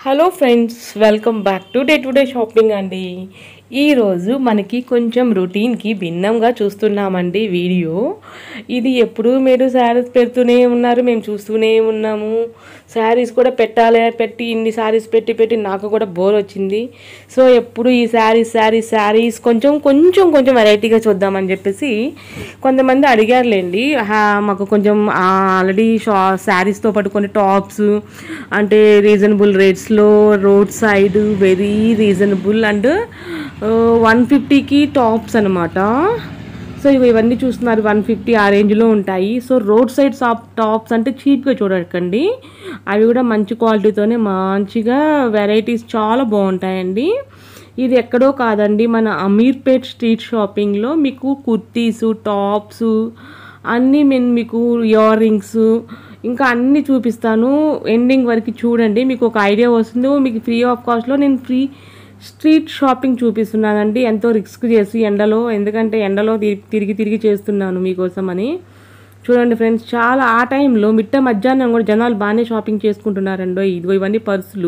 Hello friends welcome back to day to day shopping అండి ఈరోజు మనకి కొంచెం రొటీన్కి భిన్నంగా చూస్తున్నామండి వీడియో ఇది ఎప్పుడు మీరు శారీస్ పెడుతూనే ఉన్నారు మేము చూస్తూనే ఉన్నాము శారీస్ కూడా పెట్టాలి పెట్టి ఇన్ని శారీస్ పెట్టి పెట్టి నాకు కూడా బోర్ వచ్చింది సో ఎప్పుడు ఈ శారీస్ శారీస్ శారీస్ కొంచెం కొంచెం కొంచెం వెరైటీగా చూద్దామని చెప్పేసి కొంతమంది అడిగారులేండి హా, మాకు కొంచెం ఆల్రెడీ షా శారీస్తో పాటు కొన్ని టాప్స్ అంటే రీజనబుల్ రేట్స్లో road side very reasonable and one ఫిఫ్టీకి టాప్స్ అనమాట సో ఇవి ఇవన్నీ చూస్తున్నారు వన్ ఫిఫ్టీ ఆ రేంజ్లో ఉంటాయి so road side shop tops అంటే చీప్గా చూడకండి అవి కూడా మంచి క్వాలిటీతోనే మంచిగా వెరైటీస్ చాలా బాగుంటాయండి ఇది ఎక్కడో కాదండి మన అమీర్పేట్ స్ట్రీట్ షాపింగ్లో మీకు కుర్తీసు టాప్స్ అన్నీ నేను మీకు ఇయర్ రింగ్స్ ఇంకా అన్నీ చూపిస్తాను ఎండింగ్ వరకు చూడండి మీకు ఒక ఐడియా వస్తుంది మీకు ఫ్రీ ఆఫ్ కాస్ట్లో నేను ఫ్రీ స్ట్రీట్ షాపింగ్ చూపిస్తున్నానండి ఎంతో రిస్క్ చేసి ఎండలో ఎందుకంటే ఎండలో తి- తిరిగి తిరిగి చేస్తున్నాను మీకోసం అని చూడండి ఫ్రెండ్స్ చాలా ఆ టైంలో మిట్ట మధ్యాహ్నం కూడా జనాలు బాగానే షాపింగ్ చేసుకుంటున్నారండి ఇదిగో ఇవన్నీ పర్సులు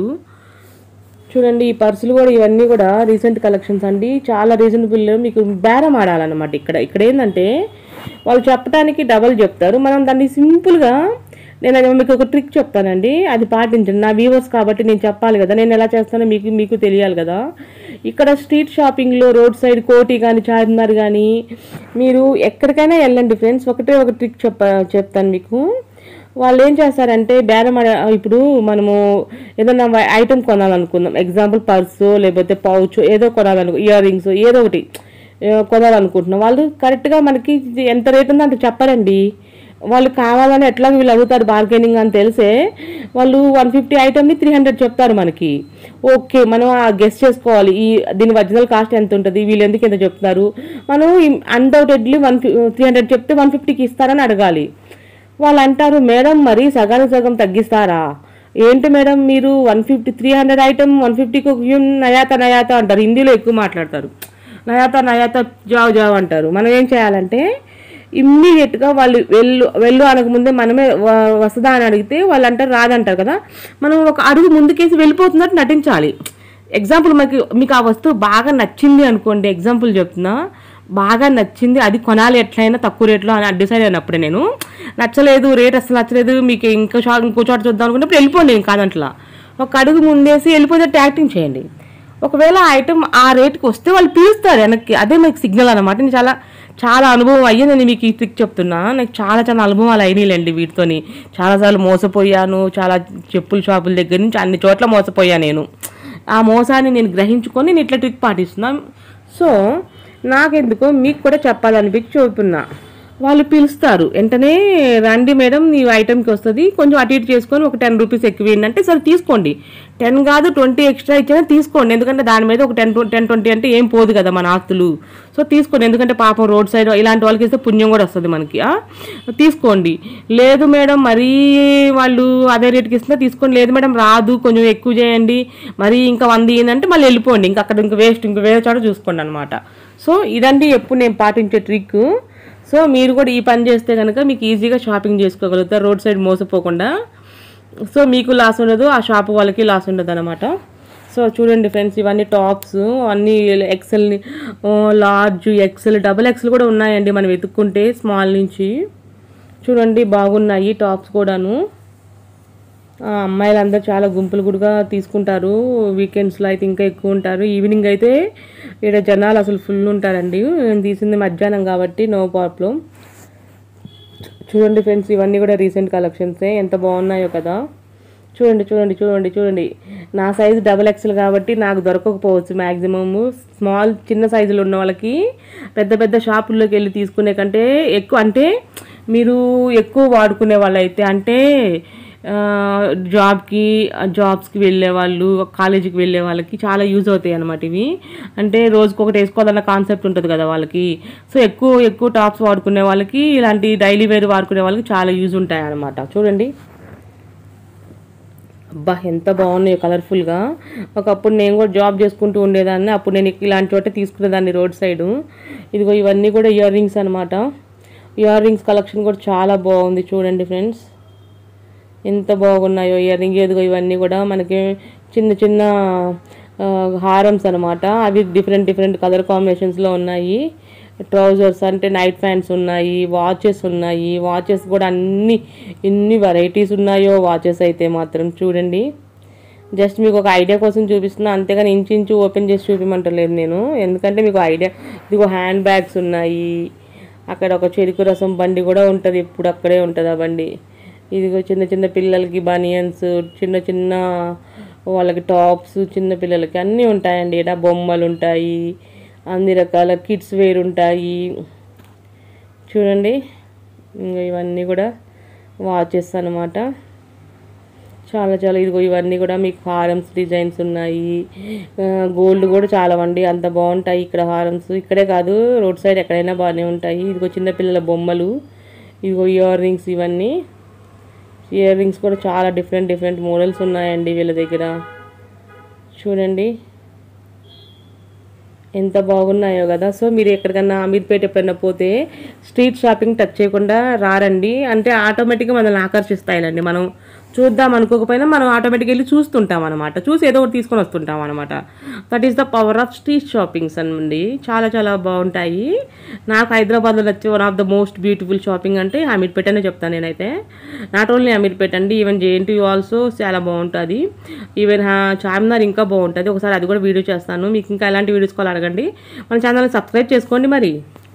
చూడండి ఈ పర్సులు కూడా ఇవన్నీ కూడా రీసెంట్ కలెక్షన్స్ అండి చాలా రీజనబుల్ మీకు బేరం ఆడాలన్నమాట ఇక్కడ ఇక్కడ ఏంటంటే వాళ్ళు చెప్పడానికి డబల్ చెప్తారు మనం దాన్ని సింపుల్గా నేను అది మీకు ఒక ట్రిక్ చెప్తానండి అది పాటించండి నా వ్యూవర్స్ కాబట్టి నేను చెప్పాలి కదా నేను ఎలా చేస్తానో మీకు మీకు తెలియాలి కదా ఇక్కడ స్ట్రీట్ షాపింగ్లో రోడ్ సైడ్ కోటి కానీ చార్మినార్ కానీ మీరు ఎక్కడికైనా వెళ్ళండి ఫ్రెండ్స్ ఒకటే ఒక ట్రిక్ చెప్ప చెప్తాను మీకు వాళ్ళు ఏం చేస్తారంటే బేరం ఆడ- ఇప్పుడు మనము ఏదైనా ఐటమ్ కొనాలనుకుందాం ఎగ్జాంపుల్ పర్సు లేకపోతే పౌచ్ ఏదో కొనాలనుకో ఇయర్ రింగ్స్ ఏదో ఒకటి ఏ, కొనాలనుకుంటున్నాం వాళ్ళు కరెక్ట్గా మనకి ఇది ఎంత రేట్ ఉందో అంత చెప్పరండి వాళ్ళు కావాలని ఎట్లా వీళ్ళు అడుగుతారు బార్గెనింగ్ అని తెలిసే వాళ్ళు వన్ ఫిఫ్టీ ఐటమ్ని త్రీ హండ్రెడ్ చెప్తారు మనకి ఓకే మనం ఆ గెస్ట్ చేసుకోవాలి ఈ దీని ఒరిజినల్ కాస్ట్ ఎంత ఉంటుంది వీళ్ళు ఎందుకు ఎంత చెప్తున్నారు మనం అన్డౌటెడ్లీ వన్ త్రీ హండ్రెడ్ చెప్తే వన్ ఫిఫ్టీకి ఇస్తారని అడగాలి వాళ్ళు అంటారు మేడం మరి సగానికి సగం తగ్గిస్తారా ఏంటి మేడం మీరు one fifty three hundred item one ఫిఫ్టీకి నయాత నయాత అంటారు హిందీలో ఎక్కువ మాట్లాడతారు నయాత నయాత జావ్ జావ్ అంటారు మనం ఏం చేయాలంటే ఇమ్మీడియట్గా వాళ్ళు వెళ్ళు వెళ్ళు అనకముందే మనమే వ- వస్తుందా అని అడిగితే వాళ్ళు అంటారు రాదంటారు కదా మనం ఒక అడుగు ముందుకేసి వెళ్ళిపోతున్నట్టు నటించాలి ఎగ్జాంపుల్ మనకి మీకు ఆ వస్తువు బాగా నచ్చింది అనుకోండి ఎగ్జాంపుల్ చెప్తున్నా బాగా నచ్చింది అది కొనాలి ఎట్లయినా తక్కువ రేట్లో అని డిసైడ్ అయినప్పుడు నేను నచ్చలేదు రేట్ అసలు నచ్చలేదు మీకు ఇంకో షాప్ ఇంకో చోట చూద్దాం అనుకున్నప్పుడు వెళ్ళిపోండి నేను కాదంట్లా ఒక అడుగు ముందేసి వెళ్ళిపోతే యాక్టింగ్ చేయండి ఒకవేళ ఆ ఐటమ్ ఆ రేట్కి వస్తే వాళ్ళు పిలుస్తారు వెనక్కి అదే మీకు సిగ్నల్ అనమాట నేను చాలా చాలా అనుభవం అయ్యే నేను మీకు ఈ ట్రిక్ చెప్తున్నా నాకు చాలా చాలా అనుభవాలు అయినాయిలేండి వీటితోని చాలాసార్లు మోసపోయాను చాలా చెప్పుల షాపుల దగ్గర నుంచి అన్ని చోట్ల మోసపోయా నేను ఆ మోసాన్ని నేను గ్రహించుకొని నేను ఇట్లా ట్రిక్ పాటిస్తున్నాను సో నాకెందుకో మీకు కూడా చెప్పాలనిపించి చెబుతున్నా వాళ్ళు పిలుస్తారు వెంటనే రండి మేడం ఈ ఐటెంకి వస్తుంది కొంచెం అటు ఇటు చేసుకొని ఒక టెన్ రూపీస్ ఎక్కువ ఏంటంటే సరే తీసుకోండి టెన్ కాదు ట్వంటీ ఎక్స్ట్రా ఇచ్చినా తీసుకోండి ఎందుకంటే దాని మీద ఒక టెన్ టెన్ ట్వంటీ అంటే ఏం పోదు కదా మన ఆస్తులు సో తీసుకోండి ఎందుకంటే పాపం రోడ్ సైడ్ ఇలాంటి వాళ్ళకి ఇస్తే పుణ్యం కూడా వస్తుంది మనకి ఆ? తీసుకోండి లేదు మేడం మరీ వాళ్ళు అదే రేట్కి ఇస్తే తీసుకోండి లేదు మేడం రాదు కొంచెం ఎక్కువ చేయండి మరీ ఇంకా వంద ఏంటంటే మళ్ళీ వెళ్ళిపోండి ఇంకా అక్కడ ఇంకా వేస్ట్ ఇంకా వేరే చోట చూసుకోండి అనమాట సో ఇదండి ఎప్పుడు నేను పాటించే ట్రిక్ సో మీరు కూడా ఈ పని చేస్తే కనుక మీకు ఈజీగా షాపింగ్ చేసుకోగలుగుతారు రోడ్ సైడ్ మోసపోకుండా సో మీకు లాస్ ఉండదు ఆ షాప్ వాళ్ళకి లాస్ ఉండదు అనమాట సో చూడండి ఫ్రెండ్స్ ఇవన్నీ టాప్స్ అన్నీ XL large XL double XL కూడా ఉన్నాయండి మనం వెతుక్కుంటే స్మాల్ నుంచి చూడండి బాగున్నాయి టాప్స్ కూడాను ఆ, అమ్మాయిలందరూ చాలా గుంపులు గుడిగా తీసుకుంటారు వీకెండ్స్లో అయితే ఇంకా ఎక్కువ ఉంటారు ఈవినింగ్ అయితే ఇక్కడ జనాలు అసలు ఫుల్ ఉంటారండి నేను తీసింది మధ్యాహ్నం కాబట్టి నో ప్రాబ్లం చూడండి ఫ్రెండ్స్ ఇవన్నీ కూడా రీసెంట్ కలెక్షన్సే ఎంత బాగున్నాయో కదా చూడండి చూడండి చూడండి చూడండి నా సైజు డబల్ ఎక్స్ఎల్ కాబట్టి నాకు దొరకకపోవచ్చు మ్యాక్సిమము స్మాల్ చిన్న సైజులో ఉన్న వాళ్ళకి పెద్ద పెద్ద షాపుల్లోకి వెళ్ళి తీసుకునే కంటే ఎక్కువ అంటే మీరు ఎక్కువ వాడుకునే వాళ్ళైతే అంటే ఆ, జాబ్కి జాబ్స్కి వెళ్ళే వాళ్ళు కాలేజీకి వెళ్ళే వాళ్ళకి చాలా యూజ్ అవుతాయి అన్నమాట ఇవి అంటే రోజుకి ఒకటి వేసుకోవాలన్న కాన్సెప్ట్ ఉంటుంది కదా వాళ్ళకి సో ఎక్కువ ఎక్కువ టాప్స్ వాడుకునే వాళ్ళకి ఇలాంటి డైలీ వేర్ వాడుకునే వాళ్ళకి చాలా యూజ్ ఉంటాయి అన్నమాట చూడండి అబ్బా ఎంత బాగున్నాయో కలర్ఫుల్గా ఒకప్పుడు నేను కూడా జాబ్ చేసుకుంటూ ఉండేదాన్ని అప్పుడు నేను ఇలాంటి చోట తీసుకునేదాన్ని రోడ్ సైడు ఇదిగో ఇవన్నీ కూడా ఇయర్ రింగ్స్ అనమాట ఇయర్ రింగ్స్ కలెక్షన్ కూడా చాలా బాగుంది చూడండి ఫ్రెండ్స్ ఎంత బాగున్నాయో ఇయర్ రింగ్ ఎదుగో ఇవన్నీ కూడా మనకి చిన్న చిన్న ఆ, హారమ్స్ అనమాట అవి డిఫరెంట్ డిఫరెంట్ కలర్ కాంబినేషన్స్లో ఉన్నాయి ట్రౌజర్స్ అంటే నైట్ ఫ్యాన్స్ ఉన్నాయి వాచెస్ ఉన్నాయి వాచెస్ కూడా అన్ని ఎన్ని వెరైటీస్ ఉన్నాయో వాచెస్ అయితే మాత్రం చూడండి జస్ట్ మీకు ఒక ఐడియా కోసం చూపిస్తున్నా అంతేగాని ఇంచు ఓపెన్ చేసి చూపించమంటలేదు నేను ఎందుకంటే మీకు ఐడియా ఇదిగో హ్యాండ్ బ్యాగ్స్ ఉన్నాయి అక్కడ ఒక చెరుకు రసం బండి కూడా ఉంటుంది ఎప్పుడు అక్కడే ఉంటుంది ఆ బండి ఇదిగో చిన్న చిన్న పిల్లలకి బనియన్స్ చిన్న చిన్న వాళ్ళకి టాప్స్ చిన్న పిల్లలకి అన్నీ ఉంటాయండి ఇక్కడ బొమ్మలు ఉంటాయి అన్ని రకాల కిడ్స్ వేర్ ఉంటాయి చూడండి ఇంకా ఇవన్నీ కూడా వాచెస్ అన్నమాట చాలా చాలా ఇదిగో ఇవన్నీ కూడా మీకు హారమ్స్ డిజైన్స్ ఉన్నాయి గోల్డ్ కూడా చాలా అండి అంత బాగుంటాయి ఇక్కడ హారమ్స్ ఇక్కడే కాదు రోడ్ సైడ్ ఎక్కడైనా బాగానే ఉంటాయి ఇదిగో చిన్న పిల్లల బొమ్మలు ఇదిగో ఇయర్ రింగ్స్ ఇవన్నీ ఇయర్ రింగ్స్ కూడా చాలా డిఫరెంట్ డిఫరెంట్ మోడల్స్ ఉన్నాయండి వీళ్ళ దగ్గర చూడండి ఎంత బాగున్నాయో కదా సో మీరు ఎక్కడికన్నా అమీర్పేట ఎప్పుడైనా పోతే స్ట్రీట్ షాపింగ్ టచ్ చేయకుండా రారండి అంటే ఆటోమేటిక్గా మనల్ని ఆకర్షిస్తాయిలండి మనం చూద్దాం అనుకోకపోయినా మనం ఆటోమేటిక్గా వెళ్ళి చూస్తుంటాం అనమాట చూసి ఏదో ఒకటి తీసుకొని వస్తుంటాం అనమాట that is the power of street shoppings అండి చాలా చాలా బాగుంటాయి నాకు హైదరాబాద్లో నచ్చే one of the most beautiful shopping అంటే అమీర్పేట అనే చెప్తాను నేనైతే నాట్ ఓన్లీ అమీర్పేట అండి ఈవెన్ జేఎన్టీ ఆల్సో చాలా బాగుంటుంది ఈవెన్ చార్మినార్ ఇంకా బాగుంటుంది ఒకసారి అది కూడా వీడియో చేస్తాను మీకు ఇంకా ఎలాంటి వీడియోస్ కావాలి అడగండి మన ఛానల్ని సబ్స్క్రైబ్ చేసుకోండి మరి